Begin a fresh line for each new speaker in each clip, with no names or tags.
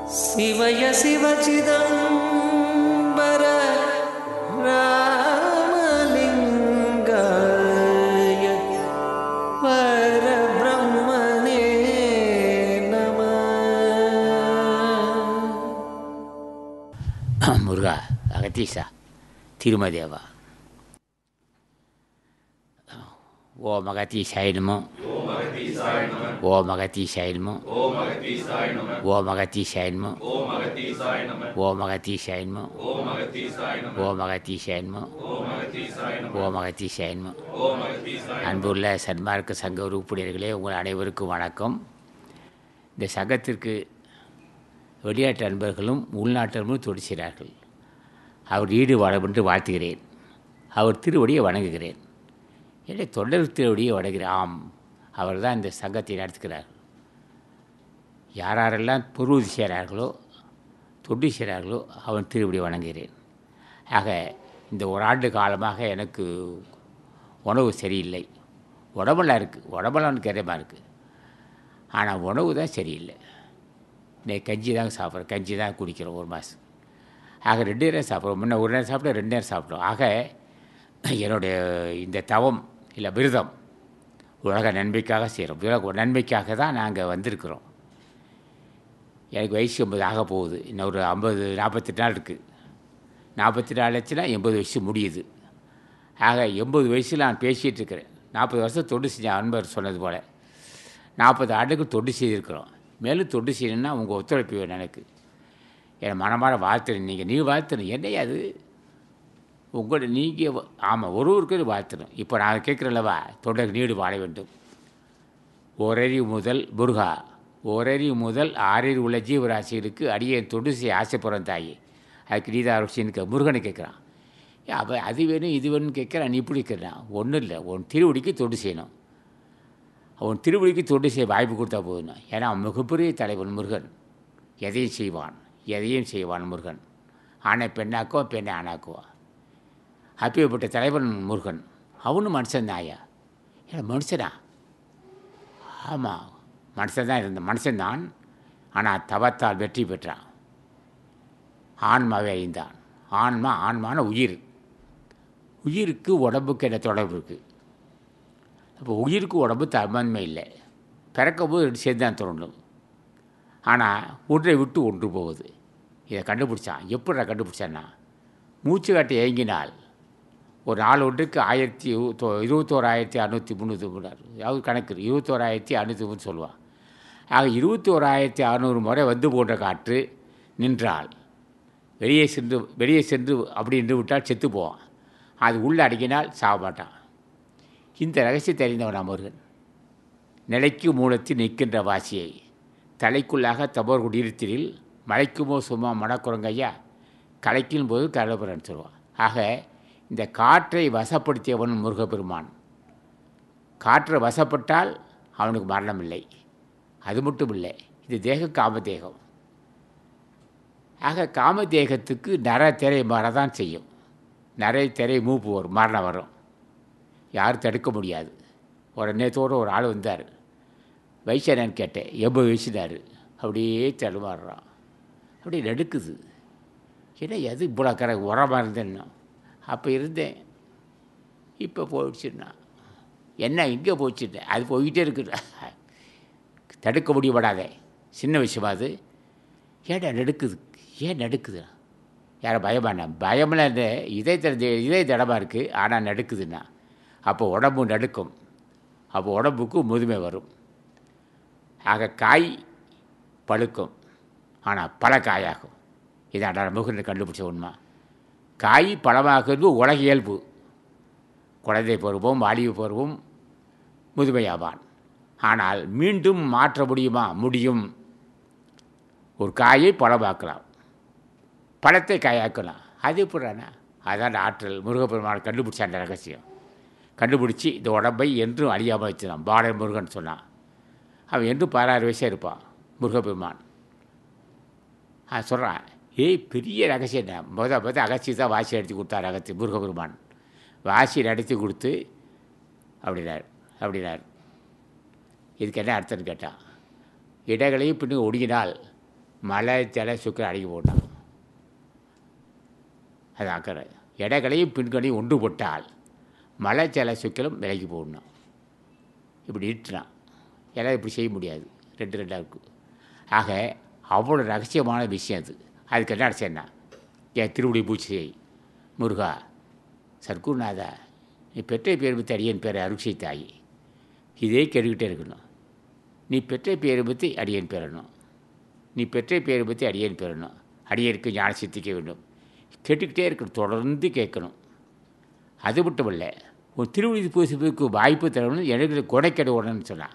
சிவய சிவச்சிதம்பர ராமலிங்காய பரபிரம்மனே நம
முருகா அகத்தீசா திருமதேவா ஓ மகத்தீசாய நமோ ஓ மகத்தீசாய நமோ ஓ மகத்தீசாய நமோ ஓ மகத்தீசாய நமோ ஓ மகத்தீசாய நமோ ஓ மகத்தீசாய நமோ அன்புள்ள சன்மார்க்க சங்க உறுப்பினர்களே உங்கள் அனைவருக்கும் வணக்கம் இந்த சங்கத்திற்கு வெளிநாட்டு அன்பர்களும் உள்நாட்டு அன்பரும் தொடிக்கிறார்கள் அவர் ஈடுபாடு என்று வாழ்த்துகிறேன் அவர் திருவடியை வணங்குகிறேன் என்னை தொடர் திருவடியை வணங்குகிறேன் ஆம் அவர் தான் இந்த சங்கத்தை நடத்துகிறார் யார் யாரெல்லாம் பொருள் செய்கிறார்களோ தொண்டு செய்கிறார்களோ அவன் திருவடியை வணங்குகிறேன் ஆக இந்த ஒரு ஆண்டு காலமாக எனக்கு உணவு சரியில்லை உடம்பெல்லாம் இருக்குது உடம்பெல்லாம் கரையமாக இருக்குது ஆனால் உணவு தான் சரியில்லை இன்னைக்கு கஞ்சி தாங்க சாப்பிட்றோம் கஞ்சி தான் குடிக்கிறோம் ஒரு மாதம் ஆக ரெண்டு நேரம் சாப்பிட்றோம் முன்ன ஒரு நேரம் சாப்பிட்டோம் ரெண்டு நேரம் சாப்பிட்டோம் ஆக என்னுடைய இந்த தவம் இல்லை விரதம் உலக நன்மைக்காக செய்கிறோம் உலக நன்மைக்காக தான் நாங்கள் வந்திருக்கிறோம் எனக்கு வயசு எண்பது ஆக போகுது இன்னும் ஒரு ஐம்பது நாற்பத்தெட்டு நாள் இருக்குது நாற்பத்தி நாலு ஆச்சுன்னா எண்பது வயசு முடியுது ஆக எண்பது வயசில் நான் பேசிகிட்டு இருக்கிறேன் நாற்பது வருஷம் தொண்டு செஞ்ச அன்பர் சொன்னது போல் நாற்பது ஆண்டுக்கு தொண்டு செய்திருக்கிறோம் மேலும் தொண்டு செய்யணும்னா உங்கள் ஒத்துழைப்பு வேணும் எனக்கு என் மனமார வாழ்த்துறேன் நீங்கள் நீ வாழ்த்தணும் என்னையா அது உங்களோட நீங்கள் ஆமாம் ஒரு ஒருத்தர் வாழ்த்தணும் இப்போ நான் கேட்குறேன்லவா தொண்டர் நீடு வாழ வேண்டும் ஓரறிவு முதல் முருகா ஓரறிவு முதல் ஆறறிவு உள்ள ஜீவராசிகளுக்கு அடியே தொண்டு செய்ய ஆசைப்படுறேன் தாயி அதுக்கு நீதான் அருட்சின்னு முருகனை கேட்குறான் அவன் அது வேணும் இது வேணும்னு கேட்குறான் நீ இப்படி கேட்குறான் ஒன்றும் இல்லை உன் திருவடிக்கு தொண்டு செய்யணும் அவன் திருவடிக்கு தொண்டு செய்ய வாய்ப்பு கொடுத்தா போதும் ஏன்னா அவன் மிகப்பெரிய தலைவன் முருகன் எதையும் செய்வான் எதையும் செய்வான் முருகன் ஆணை பெண்ணாக்கோ பெண்ணை ஆணாக்குவான் அப்பேற்பட்ட தலைவன் முருகன் அவனும் மனுஷன் தாயா ஏன்னா மனுஷனா ஆமாம் மனுஷன் தான் இருந்த மனுஷன்தான் ஆனால் தவத்தால் வெற்றி பெற்றான் ஆன்மாவை அறிந்தான் ஆன்மா ஆன்மான உயிர் உயிருக்கு உடம்புக்கு என்ன தொடர்பு இருக்குது அப்போ உயிருக்கு உடம்பு தன்மை இல்லை பிறக்கும்போது ரெண்டு சேர்ந்து தான் தோணும் ஆனால் ஒன்றை விட்டு ஒன்று போகுது இதை கண்டுபிடிச்சான் எப்படி கண்டுபிடிச்சான்னா மூச்சு காட்டி இயங்கினால் ஒரு நாள் ஒன்றுக்கு ஆயிரத்தி தொ இருபத்தோராயிரத்தி அறநூற்றி முந்நூற்றி மூணு அதாவது கணக்கு இருபத்தோராயிரத்தி அறநூற்றி மூணு சொல்லுவான் ஆக இருபத்தி ஓராயிரத்தி அறநூறு முறை வந்து போன்ற காற்று நின்றால் வெளியே சென்று வெளியே சென்று அப்படி நின்று விட்டால் செத்து போவான் அது உள்ளே அடங்கினால் சாக மாட்டான் இந்த ரகசியத்தை அறிந்தவன் முருகன் நிலைக்கு மூலத்தில் நிற்கின்ற வாசியை தலைக்குள்ளாக தபோர் குடியிருத்தலில் மலைக்குமோ சும்மா மணக்குரங்கையா கலைக்கும் போது கடவுரன் சொல்லுவான் ஆக இந்த காற்றை வசப்படுத்தியவன் முருகப்பெருமான் காற்றை வசப்பட்டால் அவனுக்கு மரணம் இல்லை அது மட்டும் இல்லை இது தேகம் காமதேகம் ஆக காமதேகத்துக்கு நர திரை மாறதான் செய்யும் நிறைய திரை மூப்பு வரும் மரணம் வரும் யாரும் தடுக்க முடியாது ஒரு நேத்தோடு ஒரு ஆள் வந்தார் வயசு என்னன்னு கேட்டேன் எண்பது வயசுனார் அப்படியே தடுமாறுறான் அப்படியே நடுக்குது ஏன்னா எது இவ்வளோ கர உரமாக இருந்தேன்னா அப்போ இருந்தேன் இப்போ போயிடுச்சுன்னா என்ன எங்கே போச்சுட்டேன் அது போய்கிட்டே இருக்குது தடுக்க முடியப்படாதே சின்ன விஷயமா அது ஏன்டா நடுக்குது ஏன் நடுக்குது யாரை பயமாண்ணா பயமெல்லாம் இல்லை இதய தட இதய தடமாக இருக்குது ஆனால் நடுக்குதுண்ணா அப்போ உடம்பு நடுக்கும் அப்போ உடம்புக்கு முதுமை வரும் ஆக காய் பழுக்கும் ஆனால் பல காயாகும் இதான் முகன் கண்டுபிடிச்ச உண்மை காய் பழமாகிறது உலக இயல்பு குழந்தை பருவம் வாலிப பருவம் முதுமையாவான் ஆனால் மீண்டும் மாற்ற முடியுமா முடியும் ஒரு காயை பழமாக்கலாம் பழத்தை காயாக்கலாம் அது எப்படிண்ணா அதான் ஆற்றல் முருகப்பெருமான் கண்டுபிடிச்ச அந்த ரகசியம் கண்டுபிடிச்சி இந்த உடம்பை என்றும் அழியாமல் வச்சுதான் பாடல் முருகன் சொன்னான் அவன் என்றும் பதினாறு வயசாக இருப்பான் முருகப்பெருமான் ஆ சொல்கிறான் ஏய் பெரிய ரகசியம் என்ன முத முத அகச்சி தான் வாசி நடத்தி கொடுத்தார் அகத்தி முருகபெருமான் வாசி நடத்தி கொடுத்து அப்படின்னார் அப்படின்னார் இதுக்கு என்ன அர்த்தம்னு கேட்டான் இடங்களையும் பின்னு ஒடுங்கினால் மலை ஜல சுக்கரை அடங்கி போட்டான் அது அக்கறை இடங்களையும் பின்களையும் ஒன்று போட்டால் மலை ஜல சுக்கரம் விலகி போடணும் இப்படி இட்டுனான் எல்லாம் இப்படி செய்ய முடியாது ரெண்டு ரெண்டாக இருக்கும் ஆக அவ்வளோ ரகசியமான விஷயம் அது அதுக்கு என்ன அடிச்சேன்னா என் திருவுடி பூச்சி செய் முருகா சர்க்குருநாதா நீ பெற்ற பேர் பற்றி அடியன் பேரை அருட்சை தாயி இதே கேட்டுக்கிட்டே இருக்கணும் நீ பெற்ற பேரை பற்றி அடியன் பெறணும் நீ பெற்ற பேரை பற்றி அடியன் பெறணும் அடியனுக்கு ஞான சித்திக்க வேண்டும் கேட்டுக்கிட்டே இருக்கணும் தொடர்ந்து கேட்கணும் அது மட்டும் இல்லை ஒரு திருவிழி பூசிப்புக்கு வாய்ப்பு தரணும்னு எனக்கு கொடைக்கடை உடனே சொன்னான்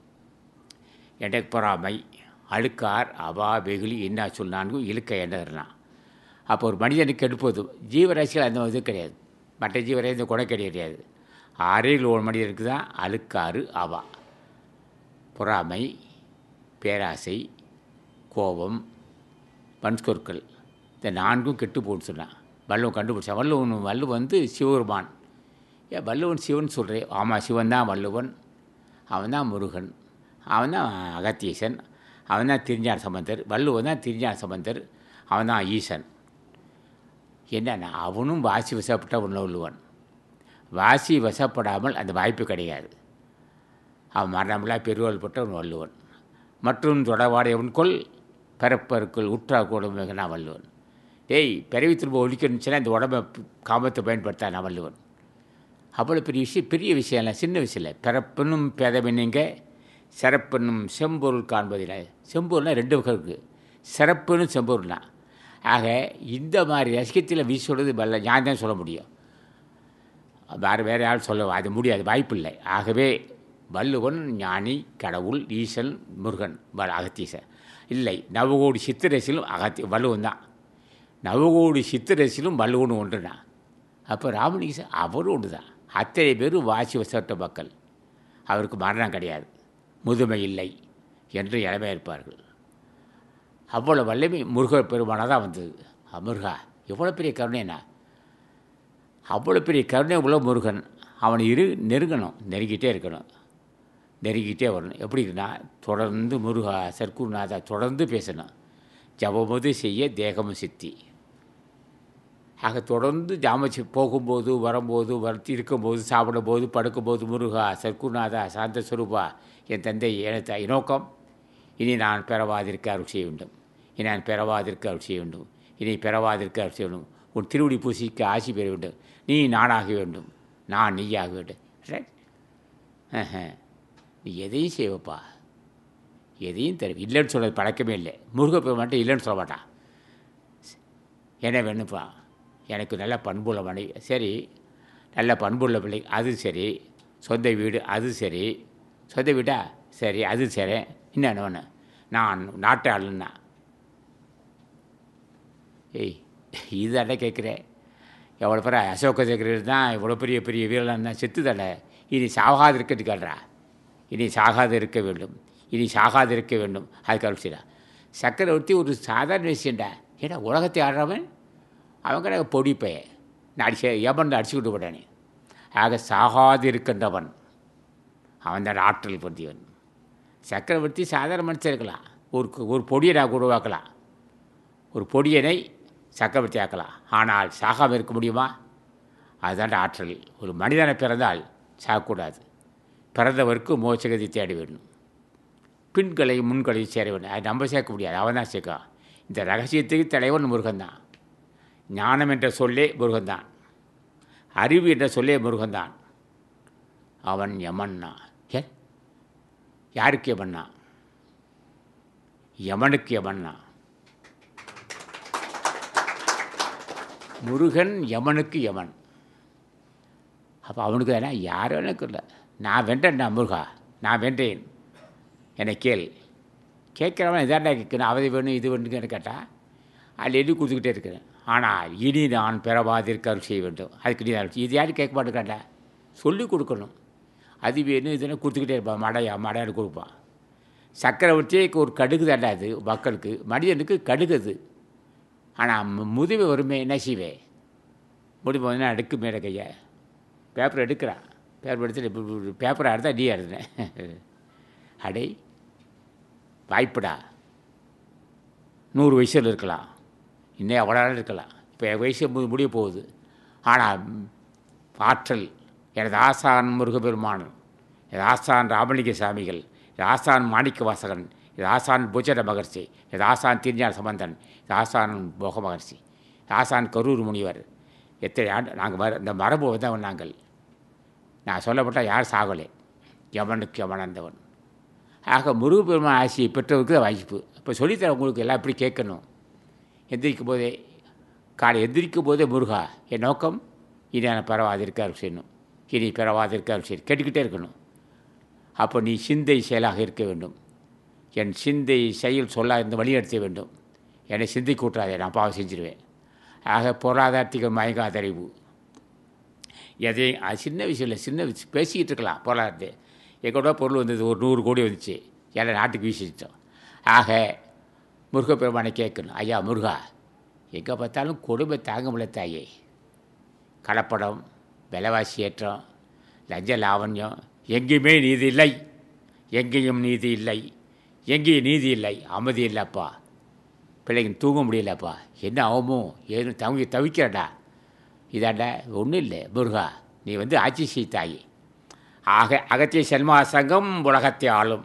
எனக்கு பொறாமை அழுக்கார் அவா வெகுளி என்ன சொன்னான்கு இழுக்க எண்ணறான் அப்போ ஒரு மனிதனுக்கு எடுப்பது ஜீவராசிகள் அந்த இது கிடையாது மற்ற ஜீவராசி இந்த கொடைக்கடை கிடையாது ஆறில் ஒரு மனிதனுக்கு தான் அழுக்காறு அவா பொறாமை பேராசை கோபம் பன்ஸ்கொற்கள் இந்த நான்கும் கெட்டு போன்னு சொன்னான் வள்ளுவன் கண்டுபிடிச்சான் வள்ளுவன் வள்ளுவன் வந்து சிவபெருமான் ஏன் வள்ளுவன் சிவன் சொல்கிறேன் ஆமாம் சிவன் தான் வள்ளுவன் அவன் தான் முருகன் அவன் தான் அகத்தீசன் அவன் தான் திருஞான சம்பந்தர் வள்ளுவன் தான் திருஞான சம்பந்தர் அவன் தான் ஈசன் என்னன்னா அவனும் வாசி வசப்பட்ட வள்ளுவன் வாசி வசப்படாமல் அந்த வாய்ப்பு கிடையாது அவன் மரணமில்லா பெருவல் பட்டவன் வள்ளுவன் மற்றும் தொடர்பாடையவன் கொள் பிறப்பருக்குள் உற்றா கூடும் நான் வள்ளுவன் டேய் பிறவி திரும்ப ஒழிக்கணுச்சுன்னா இந்த உடம்பை காமத்தை பயன்படுத்தா நான் வள்ளுவன் அவ்வளோ பெரிய விஷயம் பெரிய விஷயம் இல்லை சின்ன விஷயம் இல்லை பிறப்பென்னும் பேதமென்னுங்க சிறப்பென்னும் செம்பொருள் காண்பதில்லை செம்பொருள்னால் ரெண்டு வகை இருக்குது சிறப்புன்னு செம்பொருள்னா ஆக இந்த மாதிரி ரசிகத்தில் வீசுறது வல்ல நான் தான் சொல்ல முடியும் வேறு வேறு யாரும் சொல்ல அது முடியாது வாய்ப்பு இல்லை ஆகவே வள்ளுவன் ஞானி கடவுள் ஈசன் முருகன் வ- அகத்தீசன் இல்லை நவகோடி சித்திரசிலும் அகத்தி வள்ளுவன் தான் நவகோடி சித்திரசிலும் வள்ளுவன் ஒன்றுனா அப்போ ராமலிங்கன் அவரும் ஒன்று தான் அத்தனை பேரும் வாசி வசட்ட மக்கள் அவருக்கு மரணம் கிடையாது முதுமை இல்லை என்று இளமையாக இருப்பார்கள் அவ்வளோ வல்லமை முருகர் பெருமானாக தான் வந்தது அ, முருகா எவ்வளோ பெரிய கருணைனா அவ்வளோ பெரிய கருணை உள்ள முருகன் அவனை இரு நெருங்கணும் நெருங்கிட்டே இருக்கணும் நெருங்கிட்டே வரணும் எப்படின்னா தொடர்ந்து முருகா சர்க்குருநாதா தொடர்ந்து பேசணும் ஜபமுது செய்ய தேகமும் சித்தி ஆக தொடர்ந்து ஜாமச்சு போகும்போது வரும்போது வரத்தி இருக்கும்போது சாப்பிடும்போது படுக்கும்போது முருகா சர்க்குநாதா சாந்த சுரூபா என் தந்தை எனத்த நோக்கம் இனி நான் பெறவாதிருக்க அருள் செய்ய வேண்டும் இனி நான் பெறவாதிருக்க அருள் செய்ய வேண்டும் இனி பெறவாதிருக்க அருள் செய்ய வேண்டும் உன் திருவடி பூசிக்கு ஆசி பெற வேண்டும் நீ நானாக வேண்டும் நான் நீயாக வேண்டும் ரைட் ஆஹா. நீ எதையும் செய்வப்பா எதையும் தரும் இல்லைன்னு சொல்கிறது பழக்கமே இல்லை முருகப்பெருமான்ட்ட இல்லைன்னு சொல்ல மாட்டான் என்ன வேணும்ப்பா எனக்கு நல்ல பண்புள்ள மனைவி சரி நல்ல பண்புள்ள பிள்ளை அது சரி சொந்த வீடு அது சரி சொந்த வீடா சரி அது சரி இன்னும் ஒன்று நான் நாட்டு ஆளுன்னா ஏய் இதாண்ட கேட்குறேன் எவ்வளோ பேர் அசோக சக்கரர் தான் இவ்வளோ பெரிய பெரிய வீரன் தான் செத்து தானே இனி சாகாது இருக்கிறது கேள்றா இனி சாகாது இருக்க வேண்டும் இனி சாகாது இருக்க வேண்டும் அதுக்கு அழிச்சிடா சக்கரவர்த்தி ஒரு சாதாரண விஷயம்டா ஏடா உலகத்தை ஆடுறவன் அவன் கடை பொடி பைய நான் அடிச்ச எவன் அடிச்சுக்கிட்டு போட்டானே ஆக சாகாது இருக்கின்றவன் அவன் தான் ஆற்றல் பொருந்தியவன் சக்கரவர்த்தி சாதாரண மனுஷன் இருக்கலாம் ஒரு ஒரு பொடியை நான் உருவாக்கலாம் ஒரு பொடியனை சக்கரவர்த்தி ஆக்கலாம் ஆனால் சாகாமல் இருக்க முடியுமா அதுதான் ஆற்றல் ஒரு மனிதனை பிறந்தால் சாகக்கூடாது பிறந்தவருக்கு மோட்சகதி தேட வேண்டும் பின்களையும் முன்களையும் சேர வேண்டும் அது நம்ம சேர்க்க முடியாது அவன் தான் சேர்க்கான் இந்த ரகசியத்துக்கு தலைவன் முருகன் தான் ஞானம் என்ற சொல்லே முருகன்தான் அறிவு என்ற சொல்லே முருகன்தான் அவன் யமன்னா ஏ யாருக்கு யமன்னா யமனுக்கு யமன்னா முருகன் யமனுக்கு யமன் அப்போ அவனுக்கு என்ன யாரும் எனக்கு இல்லை நான் வென்றேன்டா முருகா நான் வென்றேன் என்னை கேள் கேட்குறவன் இதாண்டா கேட்கணும் அவதி வேணும் இது வேணுன்னு கேட்டால் அதில் எழுதி கொடுத்துக்கிட்டே இருக்கிறேன் ஆனால் இனி நான் பெறவாதிருக்க அருள் செய்ய வேண்டும் அதுக்கு நீ அருள் இது யாரும் கேட்க மாட்டேங்காண்டா சொல்லிக் கொடுக்கணும் அது வேணும் இதுன்னு கொடுத்துக்கிட்டே இருப்பான் மடையா மடையான்னு கொடுப்பான் சக்கரவர்த்திக்கு ஒரு கடுகு தாண்டா அது மக்களுக்கு மனிதனுக்கு கடுகு அது ஆனால் முதுமை வருமே என்ன செய்வே முடிவு வந்து அடுக்கு மேலே கைய பேப்பர் எடுக்கிறான் பேப்பர் எடுத்துட்டு இப்படி இப்படி பேப்பரை எடுத்தா நீ எழுதுனேன் அடே வாய்ப்புடா நூறு வயசில் இருக்கலாம் இன்னும் எவ்வளோ நாள் இருக்கலாம் இப்போ என் வயசு மு- முடிய போகுது ஆனால் ஆற்றல் எனது ஆசான் முருகப்பெருமான் எனது ஆசான் ராமலிங்க சாமிகள் எனது ஆசான் மாணிக்க வாசகன் இது ஆசான் புஜர மகர்ஷி இது ஆசான் திருஞான சம்பந்தன் இது ஆசான் போக மகர்ஷி இது ஆசான் கரூர் முனிவர் எத்தனை ஆண்டு நாங்கள் மர இந்த மரபு வந்தவன் நாங்கள் நான் சொல்லப்பட்டால் யார் சாகலை யமனுக்கு யமனந்தவன் ஆக முருகப்பெருமான் ஆசியை பெற்றவருக்கு தான் வாய்ப்பு இப்போ சொல்லித்தர உங்களுக்கு எல்லாம் எப்படி கேட்கணும் எந்திரிக்கும் போதே காலை எந்திரிக்கும் போதே முருகா என் நோக்கம் இனி நான் பிறவாதிருக்க செய்யணும் இனி பிறவாதிருக்க செய்யணும் கேட்டுக்கிட்டே இருக்கணும் அப்போ நீ சிந்தை செயலாக இருக்க வேண்டும் என் சிந்தை செயல் சொல்ல இருந்து வழிநடத்த வேண்டும் என்னை சிந்தை கூட்டாதே நான் பாவம் செஞ்சிருவேன் ஆக பொருளாதாரத்துக்கு மயங்காத அறிவு எதையும் அது சின்ன விஷயம் இல்லை சின்ன விஷயம் பேசிக்கிட்டு இருக்கலாம் பொருளாதாரத்தை எங்கூட பொருள் வந்தது ஒரு நூறு கோடி வந்துச்சு எல்லாம் நாட்டுக்கு வீசிட்டோம் ஆக முருகப்பெருமானை கேட்கணும் ஐயா முருகா எங்கே பார்த்தாலும் கொடுமை தாங்க முடியல தாயே கலப்படம் விலைவாசி ஏற்றம் லஞ்ச லாவண்யம் எங்கேயுமே நீதி இல்லை எங்கேயும் நீதி இல்லை எங்கேயும் நீதி இல்லை அமைதி இல்லைப்பா பிள்ளைங்க தூங்க முடியலப்பா என்ன ஆகுமோ ஏன்னு தவி தவிக்கிறடா இதாண்டா ஒன்றும் இல்லை முருகா நீ வந்து ஆட்சி செய் தாயி ஆக அகத்திய செல்மா சங்கம் உலகத்தை ஆளும்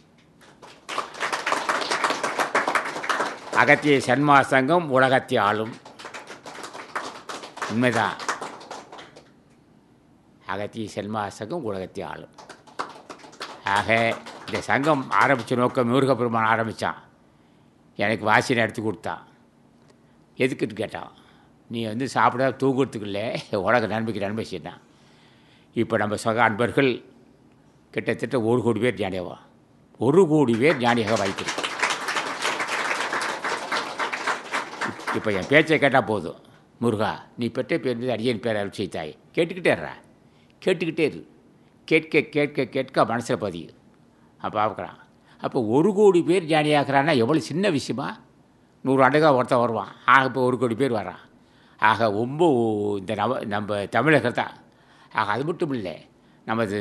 அகத்திய சன்மா சங்கம் உலகத்தை ஆளும் உண்மைதான் அகத்திய செல்மா சங்கம் உலகத்தை ஆளும் ஆக இந்த சங்கம் ஆரம்பித்த நோக்கம் முருகப்பெருமான் ஆரம்பித்தான் எனக்கு வாசினை எடுத்து கொடுத்தான் எதுக்குன்னு கேட்டான் நீ வந்து சாப்பிட தூங்குறதுக்கு இல்லை உலக நன்மைக்கு நன்மை செய்யணும் இப்போ நம்ம சக அன்பர்கள் கிட்டத்தட்ட ஒரு கோடி பேர் ஞானியாவா ஒரு கோடி பேர் ஞானியாக வாய்க்கிறோம் இப்போ என் பேச்சை கேட்டால் போதும் முருகா நீ பெற்ற பேர் மீது அடியன் பேர் அருள் செய்தாய் கேட்டுக்கிட்டே இருறா கேட்டுக்கிட்டே இரு கேட்க கேட்க கேட்க மனசில் பதியும் அப்போ பார்க்குறான் அப்போ ஒரு கோடி பேர் ஞானியாகிறான்னா எவ்வளோ சின்ன விஷயமா நூறு ஆண்டுகளாக ஒருத்தன் வருவான் ஆக இப்போ ஒரு கோடி பேர் வரான் ஆக ரொம்ப இந்த நவ நம்ம தமிழகர் தான் ஆக அது மட்டும் இல்லை நமது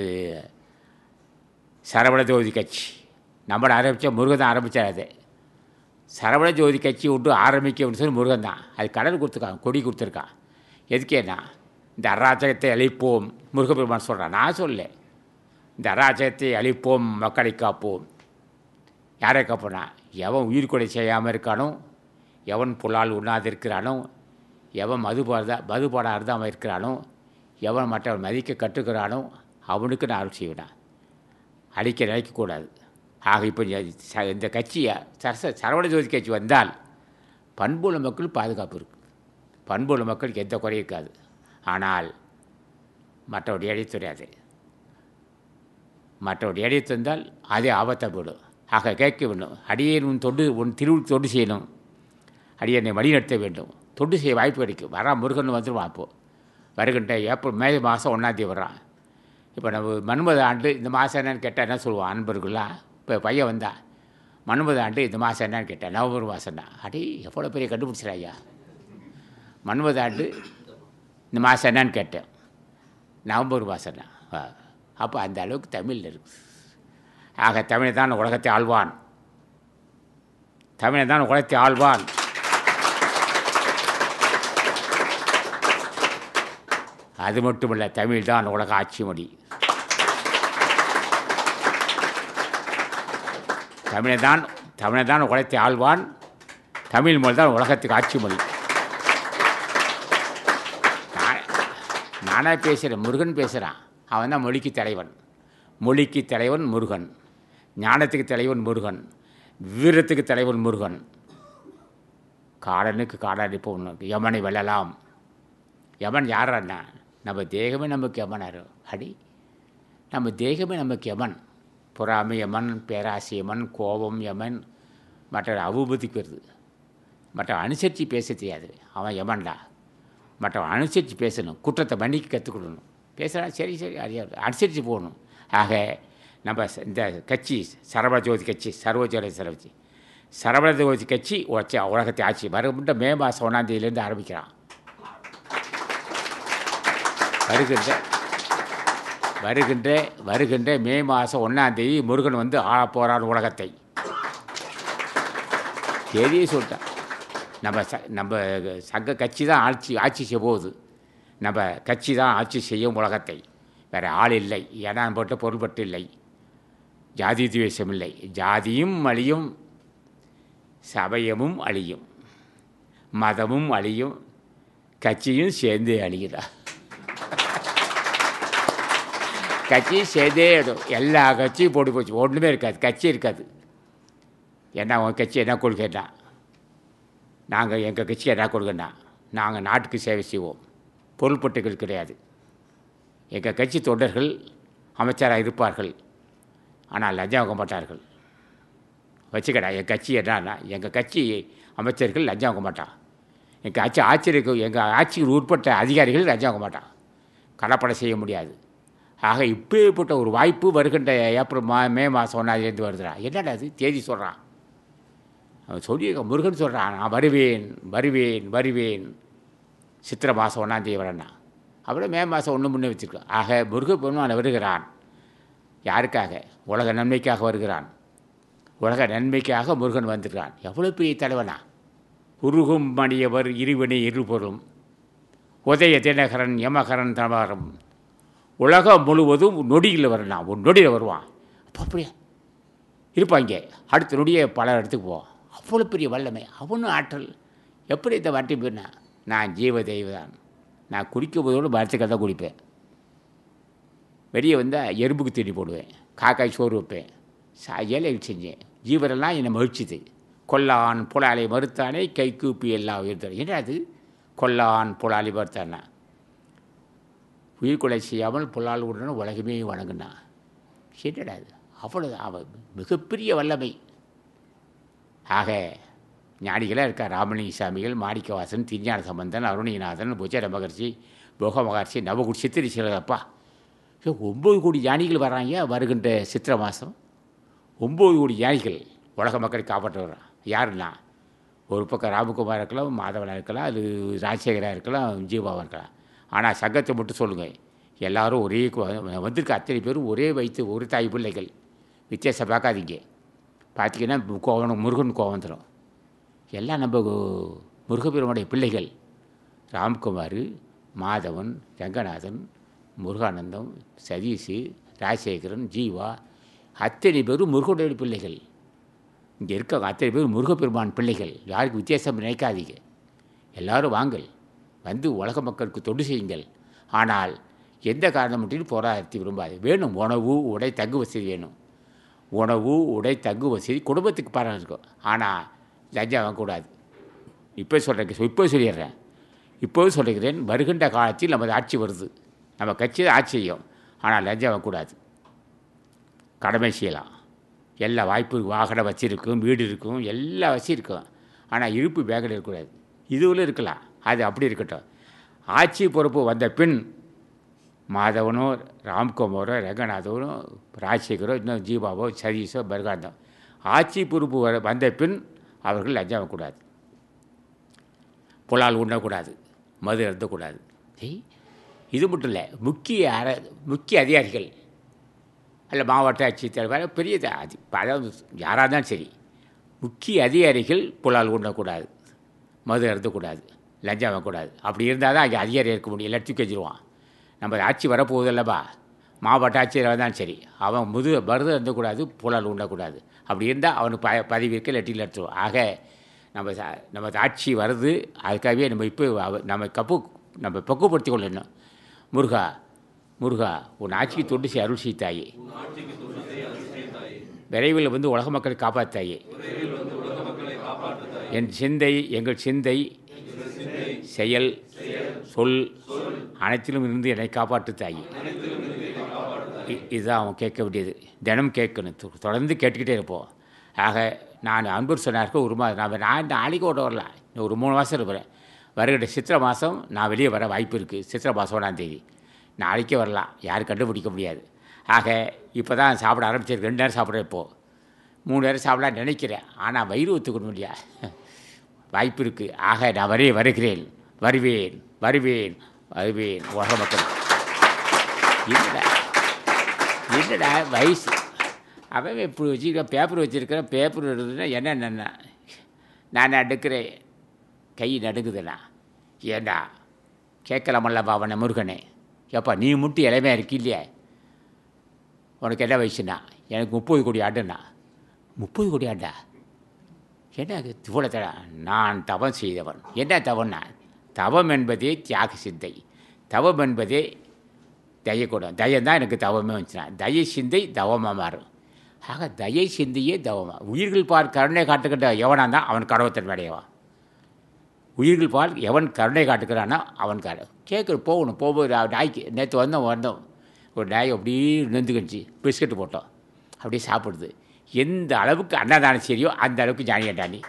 சரவண ஜோதி கட்சி நம்மளை ஆரம்பித்தா முருகன் தான் ஆரம்பித்தார் அது சரவண ஜோதி கட்சி விட்டு ஆரம்பிக்க அப்படின்னு சொல்லி முருகன் தான் அது கடல் கொடுத்துருக்கான் கொடி கொடுத்துருக்கான் எதுக்கேன்னா இந்த அராஜகத்தை அழிப்போம் முருகப்பெருமான் சொல்கிறான் நான் சொல்ல இந்த அராஜகத்தை அழிப்போம் மக்களை காப்போம் யாரை காப்போனா எவன் உயிர் கொலை செய்யாமல் இருக்கானோ எவன் புலால் உண்ணாதிருக்கிறானோ எவன் மது பாடா மது பாடா அருந்தாமல் இருக்கிறானோ எவன் மற்றவன் மதிக்க கற்றுக்கிறானோ அவனுக்கு நான் அருள் செய்வேன் அழிக்க நினைக்கக்கூடாது ஆக இப்போ இந்த ச- இந்த கட்சியை சரச சரவண ஜோதி கட்சி வந்தால் பண்புள்ள மக்கள் பாதுகாப்பு இருக்குது பண்புள்ள மக்களுக்கு எந்த குறையும் இருக்காது ஆனால் மற்றவருடைய இடையே தெரியாது மற்றவருடைய இடையே தந்தால் அதே ஆபத்தை போடும் ஆக கேட்க வேண்டும் அடியேன் உன் தொண்டு உன் திருவுள் தொண்டு செய்யணும் அடியனை வழிநடத்த வேண்டும் தொண்டு செய்ய வாய்ப்பு கிடைக்கும் வரா முருகன் வந்துடுவான் அப்போது வருகின்ற ஏப்ரல் மே மாதம் ஒன்றாந்தேதி வர்றான் இப்போ நம்ம மன்மத ஆண்டு இந்த மாதம் என்னன்னு கேட்டால் என்ன சொல்லுவான் அன்பர்கள்லாம் இப்போ பையன் வந்தா மன்மத ஆண்டு இந்த மாதம் என்னன்னு கேட்டேன் நவம்பர் மாதம்னா அடி எவ்வளோ பெரிய கண்டுபிடிச்சிடா ஐயா மன்மத ஆண்டு இந்த மாதம் என்னன்னு கேட்டேன் நவம்பர் மாதம்னா அப்போ அந்த அளவுக்கு தமிழில் இருக்கு ஆக தமிழை தான் உலகத்தை ஆழ்வான் தமிழை தான் உலகத்தை ஆழ்வான் அது மட்டுமல்ல தமிழ் தான் உலக ஆட்சி மொழி தமிழை தான் தமிழை தான் உலகத்தை ஆழ்வான் தமிழ் மொழி தான் உலகத்துக்கு ஆட்சி மொழி நான் நானே பேசுகிறேன் முருகன் பேசுகிறான் அவன் தான் மொழிக்கு தலைவன் மொழிக்கு தலைவன் முருகன் ஞானத்துக்கு தலைவன் முருகன் வீரத்துக்கு தலைவன் முருகன் காலனுக்கு காலடிப்போம் யமனை வெல்லலாம் யமன் யாரண்ணா நம்ம தேகமே நமக்கு யமனாரு அடி நம்ம தேகமே நமக்கு யமன் பொறாமை யமன் பேராசி யமன் கோபம் யமன் மற்ற அவபூதிக்கு வருது மற்ற அனுசரித்து பேச தெரியாது அவன் யமன்டா மற்றவன் அனுசரித்து பேசணும் குற்றத்தை மன்னிக்க கற்றுக்கொள்ளணும் பேசுகிறா சரி சரி அறியாது அனுசரித்து போகணும் ஆக நம்ம ச- இந்த கட்சி சரவண ஜோதி கட்சி சர்வஜோதி சரவச்சி சரவண ஜோதி கட்சி உச்ச உலகத்தை ஆட்சி வருகின்ற மே மாதம் ஒன்றாந்தேதியிலேருந்து ஆரம்பிக்கிறான் வருகின்ற வருகின்ற வருகின்ற மே மாதம் ஒன்றாந்தேதி முருகன் வந்து ஆள போகிறான் உலகத்தை தேதியே சொல்லிட்டேன் நம்ம ச நம்ம சங்க கட்சி தான் ஆட்சி ஆட்சி செய்ய போகுது நம்ம கட்சி தான் ஆட்சி செய்யும் உலகத்தை வேறு ஆள் இல்லை ஏன்னா போட்ட பொருள்பட்டு இல்லை ஜாதி துவேஷம் இல்லை ஜாதியும் அழியும் சமயமும் அழியும் மதமும் அழியும் கட்சியும் சேர்ந்து அழியுதா கட்சியும் சேர்ந்தே இடும் எல்லா கட்சியும் போட்டு போச்சு ஒன்றுமே இருக்காது கட்சி இருக்காது என்ன உன் கட்சி என்ன கொள்கைன்னா நாங்கள் எங்கள் கட்சி என்ன கொள்கைன்னா நாங்கள் நாட்டுக்கு சேவை செய்வோம் பொருள்பட்டுகள் கிடையாது எங்கள் கட்சி தொண்டர்கள் அமைச்சராக இருப்பார்கள் ஆனால் லஞ்சம் வாங்க மாட்டார்கள் வச்சுக்கடா என் கட்சி என்னன்னா எங்கள் கட்சி அமைச்சர்கள் லஞ்சம் வாங்க மாட்டான் எங்கள் ஆட்சி ஆட்சியருக்கு எங்கள் ஆட்சிக்கு உட்பட்ட அதிகாரிகள் லஞ்சம் வாங்க மாட்டான் கலப்படம் செய்ய முடியாது ஆக இப்பேற்பட்ட ஒரு வாய்ப்பு வருகின்ற ஏப்ரல் மா மே மாதம் ஒன்றாந்தேதி வருதுடா என்னடா அது தேதி சொல்கிறான் அவன் சொல்லியிருக்க முருகன் சொல்கிறான் நான் வருவேன் வருவேன் வருவேன் சித்திரை மாதம் ஒன்றாந்தேதி வரேன்னா அப்புறம் மே மாதம் ஒன்று முன்னே வச்சுருக்கோம் ஆக முருக பெருமான் வருகிறான் யாருக்காக உலக நன்மைக்காக வருகிறான் உலக நன்மைக்காக முருகன் வந்திருக்கான் எவ்வளோ பெரிய தலைவனா உருகும் மணியவர் இருவினை இருபொருளும் உதய தினகரன் யமகரன் தமரம் உலகம் முழுவதும் நொடியில் வரலாம் ஒரு நொடியில் வருவான் அப்போ அப்படியே இருப்பாங்க அடுத்த நொடியே பல இடத்துக்கு போவோம் அவ்வளோ பெரிய வல்லமை அவனும் ஆற்றல் எப்படி இந்த வாட்டி போயினா நான் ஜீவ தெய்வதான் நான் குடிக்கும் போதோடு மரத்துக்காக தான் குடிப்பேன் வெளியே வந்தால் எறும்புக்கு தீனி போடுவேன் காக்காய் சோறு வைப்பேன் சா ஏழை செஞ்சேன் ஜீவரெல்லாம் என்னை மகிழ்ச்சிது கொல்லான் புலாலை மறுத்தானே கை கூப்பி எல்லாம் உயர்த்தானே என்ன அது கொல்லான் புலாலை மறுத்தானா உயிர் கொலை செய்யாமல் புலால் உடனே உலகமே வணங்குனா என்னடா அது அவ்வளோ அவன் மிகப்பெரிய வல்லமை ஆக ஞானிகளாக இருக்கா ராமலிங்க சாமிகள் மாணிக்கவாசன் திருஞான சம்பந்தன் அருணிநாதன் புஜர மகர்ஷி போக மகர்ஷி நவகுடி சித்திரை சிலப்பா ஒம்பது கோடி ஞானிகள் வராங்க வருகின்ற சித்திரை மாதம் ஒம்பது கோடி ஞானிகள் உலக மக்களை காப்பாற்ற வர்றான் யாருன்னா ஒரு பக்கம் ராமகுமார் இருக்கலாம் மாதவனாக இருக்கலாம் அது ராஜசேகராக இருக்கலாம் ஜீவாவாக இருக்கலாம் ஆனால் சங்கத்தை மட்டும் சொல்லுங்கள் எல்லாரும் ஒரே கு- வந்திருக்க அத்தனை பேரும் ஒரே வயிற்று ஒரு தாய் பிள்ளைகள் வித்தியாசம் பார்க்காதீங்க பார்த்தீங்கன்னா கோவம் முருகன் கோவம் வந்துடும் எல்லாம் நம்ம முருகப்பெருமானுடைய பிள்ளைகள் ராம்குமார் மாதவன் ரங்கநாதன் முருகானந்தம் சதீஷ் ராஜசேகரன் ஜீவா அத்தனை பேரும் முருகனுடைய பிள்ளைகள் இங்கே இருக்க அத்தனை பேர் முருகப்பெருமான் பிள்ளைகள் யாருக்கு வித்தியாசம் நினைக்காதீங்க எல்லாரும் வாங்கள் வந்து உலக மக்களுக்கு தொண்டு செய்யுங்கள் ஆனால் எந்த காரணம் மட்டும் போராடத்தை விரும்பாது வேணும் உணவு உடை தங்கு வசதி வேணும் உணவு உடை தங்கு வசதி குடும்பத்துக்கு பரம் இருக்கும் ஆனால் லஞ்சம் வாங்கக்கூடாது இப்போ சொல்கிறேன் இப்போ சொல்லிடுறேன் இப்போது சொல்லுகிறேன் வருகின்ற காலத்தில் நமது ஆட்சி வருது நம்ம கட்சி தான் ஆட்சி செய்யும் ஆனால் லஞ்சம் வாங்கக்கூடாது கடமை செய்யலாம் எல்லா வாய்ப்பு இருக்கு. வாகனம் வச்சிருக்கும் வீடு இருக்கும் எல்லா வசதி இருக்கும் ஆனால் இருப்பு பேக்கில் இருக்கக்கூடாது இதுவில் இருக்கலாம் அது அப்படி இருக்கட்டும் ஆட்சி பொறுப்பு வந்த பின் மாதவனோ ராம்குமாரோ ரங்கநாதனோ ராஜசேகரோ இன்னும் ஜீவாவோ சதீஷோ பர்காந்தம் ஆட்சி பொறுப்பு வர வந்த பின் அவர்கள் லஞ்சம் வாங்கக்கூடாது புலால் உண்ணக்கூடாது மது அருந்தக்கூடாது ஏய், இது மட்டும் இல்லை முக்கிய அர முக்கிய அதிகாரிகள் அல்ல மாவட்ட ஆட்சித்தலைவர் பெரிய த- அது அதாவது யாராக இருந்தாலும் சரி முக்கிய அதிகாரிகள் புலால் உண்ணக்கூடாது மது அருந்தக்கூடாது லஞ்சம் வாங்கக்கூடாது அப்படி இருந்தால் தான் அங்கே அதிகாரி இருக்க முடியும் எல்லாத்தையும் கெஞ்சிருவான் நம்ம ஆட்சி வரப்போகுதில்லப்பா மாவட்ட ஆட்சியர் இருந்தாலும் சரி அவன் முது மருது இருந்தக்கூடாது புலால் உண்ணக்கூடாது அப்படி இருந்தால் அவனுக்கு ப பதவி இருக்க லெட்டில் எடுத்துருவோம் ஆக நம்ம ச- நம்ம ஆட்சி வருது அதுக்காகவே நம்ம இப்போ அவ- நம்ம கப்பு நம்ம பக்குவப்படுத்திக் கொள்ளணும் முருகா முருகா உன் ஆட்சிக்கு தொண்டு செய் அருள் செய் தாயே விரைவில் வந்து உலக மக்களை காப்பாத்தாயே என் சிந்தை எங்கள் சிந்தை செயல் சொல் அனைத்திலும் இருந்து என்னை காப்பாற்று தாயி இ- இதுதான் அவன் கேட்க வேண்டியது தினம் கேட்கணும் தொ- தொடர்ந்து கேட்டுக்கிட்டே இருப்போம் ஆக நான் அன்பர் சொன்னாருக்கு ஒரு மாதம் நான் நான் நாளைக்கு ஓட வரலாம் இன்னும் ஒரு மூணு மாதம் இருப்பேன் வருகிற சித்திரை மாதம் நான் வெளியே வர வாய்ப்பு இருக்குது சித்திரை மாதம் ஒன்றாம் தேதி நாளைக்கே வரலாம் யாரும் கண்டுபிடிக்க முடியாது ஆக இப்போ தான் சாப்பிட ஆரம்பிச்சிருக்கு ரெண்டு நேரம் சாப்பிட்றேன் இப்போது மூணு நேரம் சாப்பிடலாம் நினைக்கிறேன் ஆனால் வயிறு ஒத்துக்கணும் முடியா வாய்ப்பு இருக்குது ஆக நான் வரே வருகிறேன் வருவேன் வருவேன் வருவேன் உலக மக்கள் என்னடா என்னடா வயசு அவன் இப்படி வச்சுருக்க பேப்பர் வச்சுருக்கிறேன் பேப்பர் எழுதுனா என்ன என்னென்ன நான் நடுக்கிறேன் கை நடுங்குதுண்ணா ஏண்டா கேட்கலாமல்லப்பா அவனை முருகனே ஏப்பா நீ மட்டும் இளமையாக இருக்கி இல்லையா உனக்கு என்ன வயசுண்ணா எனக்கு முப்பது கோடி ஆண்டுண்ணா முப்பது கோடி ஆண்டா என்ன அது இவ்வளோ தட நான் தவம் செய்தவன் என்ன தவம்னா தவம் என்பதே தியாக சிந்தை தவம் என்பதே தயக்கூடம் தயம் தான் எனக்கு தவமே வந்துச்சுனா தய சிந்தை தவமாக மாறும் ஆக தயை சிந்தையே தவமா உயிர்கள் பார் கருணை காட்டுக்கிட்ட எவனா தான் அவன் கடவுத்தன் அடையவான் உயிர்கள் பால் எவன் கருணை காட்டுக்கிறானோ அவன் கட கேட்குற போகணும் போகும்போது அவன் நாய்க்கு நேற்று வந்தோம் வந்தோம் ஒரு நாய் அப்படியே நெந்துக்கிச்சு பிஸ்கட்டு போட்டோம் அப்படியே சாப்பிடுது எந்த அளவுக்கு அன்னதானம் சரியோ அந்த அளவுக்கு ஜானியண்டா நீ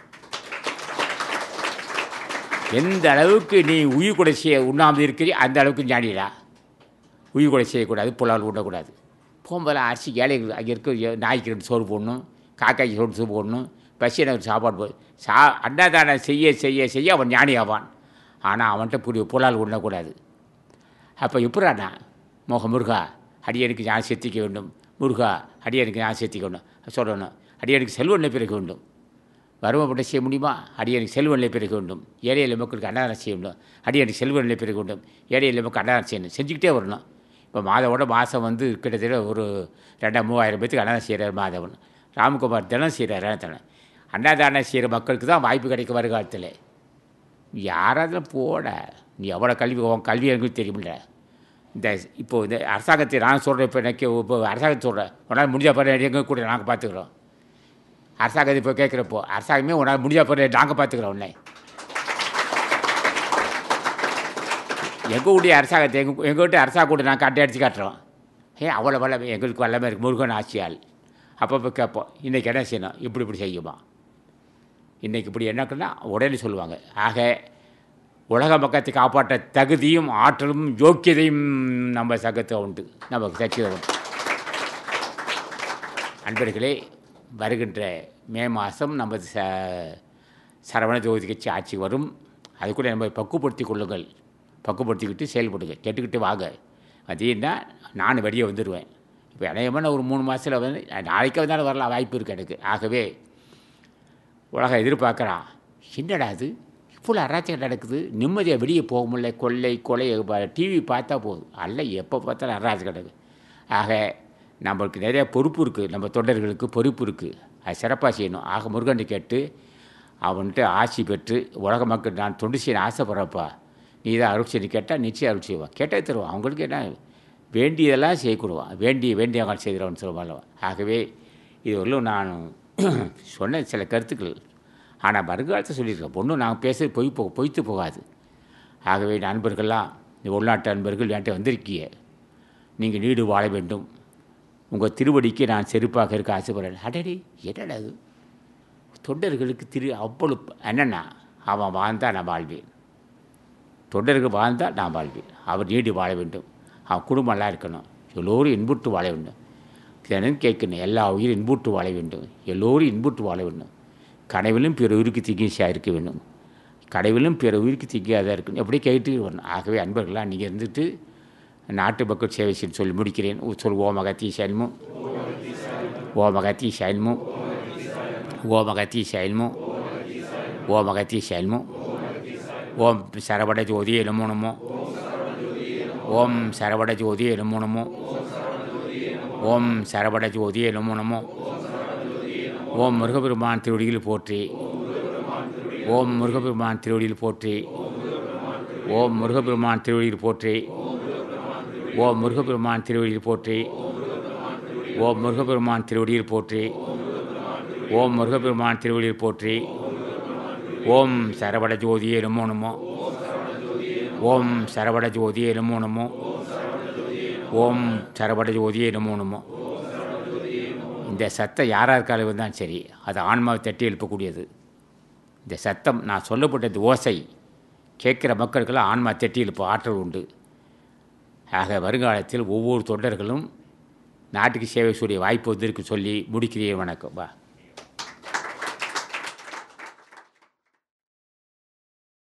எந்த அளவுக்கு நீ உயிர் கூட செய்ய உண்ணாமல் இருக்கிறியோ அந்த அளவுக்கு ஞானிடா உயிர் கூட செய்யக்கூடாது புலால் உண்ணக்கூடாது போகும்போது அரிசி ஏழைகள் அங்கே இருக்க நாய்க்கு ரெண்டு சோறு போடணும் காக்காய்க்கு சோறு சோறு போடணும் பசி எனக்கு சாப்பாடு போ சா அன்னதானம் செய்ய செய்ய செய்ய அவன் ஞானி ஆவான் ஆனால் அவன்கிட்ட புரிய புலால் உண்ணக்கூடாது அப்போ எப்படாண்ணா மோக முருகா அடியனுக்கு ஞான் செத்திக்க வேண்டும் முருகா அடியனுக்கு ஞான் செத்திக்க வேண்டும் சொல்லணும் அடியனுக்கு செல்வநிலை பிறக்க வேண்டும் வறுமைப்பட்ட செய்ய முடியுமா அடியனுக்கு செல்வநிலை பிறக்க வேண்டும் ஏழை எளிய மக்களுக்கு அன்னதானம் செய்ய வேண்டும் அடியனுக்கு செல்வநிலை பிறக்க வேண்டும் ஏழை எளிய மக்கள் அன்னதானம் செய்யணும் செஞ்சுக்கிட்டே வரணும் இப்போ மாதவோட மாதம் வந்து கிட்டத்தட்ட ஒரு ரெண்டாம் மூவாயிரம் பேத்துக்கு அன்னதானம் செய்கிறார் மாதவன் ராம்குமார் தினம் செய்கிறார் தினம் அன்னதானம் செய்கிற மக்களுக்கு தான் வாய்ப்பு கிடைக்கும் வருகாலத்தில் யாராவது போட நீ எவ்வளோ கல்வி உன் கல்வி எனக்கு தெரியுமில்ல இந்த இப்போ இந்த அரசாங்கத்தை நான் சொல்கிறேன் இப்போ எனக்கு இப்போ அரசாங்கத்தை சொல்கிறேன் உன்னால் முடிஞ்ச பாரு எங்கே கூட நாங்கள் பார்த்துக்குறோம் அரசாங்கத்தை இப்போ கேட்குறப்போ அரசாங்கமே உன்னால் முடிஞ்ச பாரு நாங்கள் பார்த்துக்குறோம் உன்னை எங்கள் ஊடைய அரசாங்கத்தை எங்கள் எங்கள் வீட்டு அரசாங்க கூட நான் கட்டி அடித்து காட்டுறோம் ஏ அவ்வளோ வல்லமை எங்களுக்கு வல்லமை இருக்குது முருகன் ஆட்சியால் அப்பப்போ கேட்போம் இன்றைக்கி என்ன செய்யணும் இப்படி இப்படி செய்யுமா இன்றைக்கி இப்படி என்னக்குன்னா உடனே சொல்லுவாங்க ஆக உலக மக்கத்தை காப்பாற்ற தகுதியும் ஆற்றலும் யோக்கியதையும் நம்ம சகத்தை உண்டு நமக்கு சக்தி உண்டு அன்பர்களே வருகின்ற மே மாதம் நமது ச சரவண ஜோதி கட்சி ஆட்சி வரும் அது கூட நம்ம பக்குவப்படுத்தி கொள்ளுங்கள் பக்குவப்படுத்திக்கிட்டு செயல்படுங்க கேட்டுக்கிட்டு வாங்க அதேன்னா நான் வெளியே வந்துடுவேன் இப்போ அநேகமாக ஒரு மூணு மாதத்தில் வந்து நாளைக்கு வந்தாலும் வரலாம் வாய்ப்பு இருக்குது எனக்கு ஆகவே உலகம் எதிர்பார்க்குறான் என்னடா அது இவ்வளோ அராச்சகம் நடக்குது நிம்மதியாக வெளியே போக முடியல கொள்ளை கொலை டிவி பார்த்தா போதும் அல்ல எப்போ பார்த்தாலும் அராச்சகம் நடக்குது ஆக நம்மளுக்கு நிறைய பொறுப்பு இருக்குது நம்ம தொண்டர்களுக்கு பொறுப்பு இருக்குது அது சிறப்பாக செய்யணும் ஆக முருகன் கேட்டு அவன்கிட்ட ஆட்சி பெற்று உலக மக்கள் நான் தொண்டு செய்ய ஆசைப்படுறப்பா நீ தான் அருள் செய்யணும் கேட்டால் நிச்சயம் அருள் செய்வான் கேட்டால் தருவான் அவங்களுக்கு என்ன வேண்டியதெல்லாம் செய்யக்கூடுவான் வேண்டிய வேண்டிய செய்கிறவன் சொல்லுவான் ஆகவே இது வரலும் நான் சொன்ன சில கருத்துக்கள் ஆனால் வருங்காலத்தை சொல்லியிருக்கேன் பொண்ணு நாங்கள் பேச பொய் போ பொய்த்து போகாது ஆகவே நண்பர்கள்லாம் இந்த உள்நாட்டு நண்பர்கள் என்கிட்ட வந்திருக்கீங்க நீங்கள் நீடு வாழ வேண்டும் உங்கள் திருவடிக்கு நான் செருப்பாக இருக்க ஆசைப்படுறேன் அடடி என்னடா அது தொண்டர்களுக்கு திரு அவ்வளவு என்னென்னா அவன் வாழ்ந்தால் நான் வாழ்வேன் தொண்டர்கள் வாழ்ந்தால் நான் வாழ்வேன் அவர் நீடு வாழ வேண்டும் அவன் குடும்பம் நல்லா இருக்கணும் எல்லோரும் இன்புற்று வாழ வேண்டும் தினம் கேட்கணும் எல்லா உயிரும் இன்புற்று வாழ வேண்டும் எல்லோரும் இன்புற்று வாழ வேண்டும் கனவிலும் பிற உயிருக்கு திகிச்சையாக இருக்க வேண்டும் கடவுளும் பிற உயிருக்கு திக்காதாக இருக்கணும் எப்படி கேட்டு வரணும் ஆகவே அன்பர்களாக நீங்கள் இருந்துட்டு நாட்டு மக்கள் சேவை செய்ய சொல்லி முடிக்கிறேன் சொல் ஓமகத்தி சைல்மு ஓமகத்தி சைல்மு ஓமகத்தி சைல்மு ஓமகத்தி சைல்மு ஓம் சரவட ஜோதி நமோ நமோ ஓம் சரவட ஜோதி நமோ நமோ ஓம் சரவட ஜோதி நமோ நமோ ஓம் முருகபெருமான் திருவடியில் போற்றி ஓம் முருகபெருமான் திருவடியில் போற்றி ஓம் முருகபெருமான் திருவடியில் போற்றி ஓம் முருகபெருமான் திருவடியில் போற்றி ஓம் முருகபெருமான் திருவடியில் போற்றி ஓம் முருகபெருமான் திருவடியில் போற்றி ஓம் சரவட ஜோதியே நமோ நமோ ஓம் சரவட ஜோதியே நமோ நமோ ஓம் சரவட ஜோதியே நமோ நமோ இந்த சத்தம் யாராக இருக்காலும் இருந்தாலும் சரி அது ஆன்மாவை தட்டி எழுப்பக்கூடியது இந்த சத்தம் நான் சொல்லப்பட்டது ஓசை கேட்குற மக்களுக்கெல்லாம் ஆன்மா தட்டி எழுப்ப ஆற்றல் உண்டு ஆக வருங்காலத்தில் ஒவ்வொரு தொண்டர்களும் நாட்டுக்கு சேவை செய்ய வாய்ப்பு வந்திருக்கு சொல்லி முடிக்கிறேன் வணக்கம் வா